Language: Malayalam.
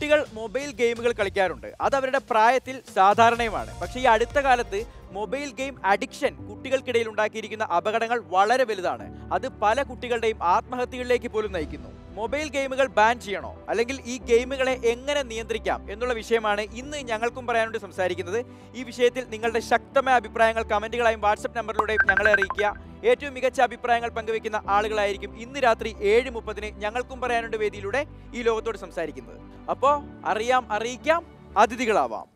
കുട്ടികൾ മൊബൈൽ ഗെയിമുകൾ കളിക്കാറുണ്ട് അത് അവരുടെ പ്രായത്തിൽ സാധാരണയുമാണ് പക്ഷേ ഈ അടുത്ത കാലത്ത് മൊബൈൽ ഗെയിം അഡിക്ഷൻ കുട്ടികൾക്കിടയിൽ ഉണ്ടാക്കിയിരിക്കുന്ന അപകടങ്ങൾ വളരെ വലുതാണ് അത് പല കുട്ടികളുടെയും ആത്മഹത്യകളിലേക്ക് പോലും നയിക്കുന്നു മൊബൈൽ ഗെയിമുകൾ ബാൻ ചെയ്യണോ അല്ലെങ്കിൽ ഈ ഗെയിമുകളെ എങ്ങനെ നിയന്ത്രിക്കാം എന്നുള്ള വിഷയമാണ് ഇന്ന് ഞങ്ങൾക്കും പറയാനുണ്ട് സംസാരിക്കുന്നത് ഈ വിഷയത്തിൽ നിങ്ങളുടെ ശക്തമായ അഭിപ്രായങ്ങൾ കമന്റുകളായും വാട്സപ്പ് നമ്പറിലൂടെയും ഞങ്ങളെ അറിയിക്കുക ഏറ്റവും മികച്ച അഭിപ്രായങ്ങൾ പങ്കുവെക്കുന്ന ആളുകളായിരിക്കും ഇന്ന് രാത്രി ഏഴ് മുപ്പതിന് ഞങ്ങൾക്കും പറയാനുണ്ട് വേദിയിലൂടെ ഈ ലോകത്തോട് സംസാരിക്കുന്നത് അപ്പോൾ അറിയാം അറിയിക്കാം അതിഥികളാവാം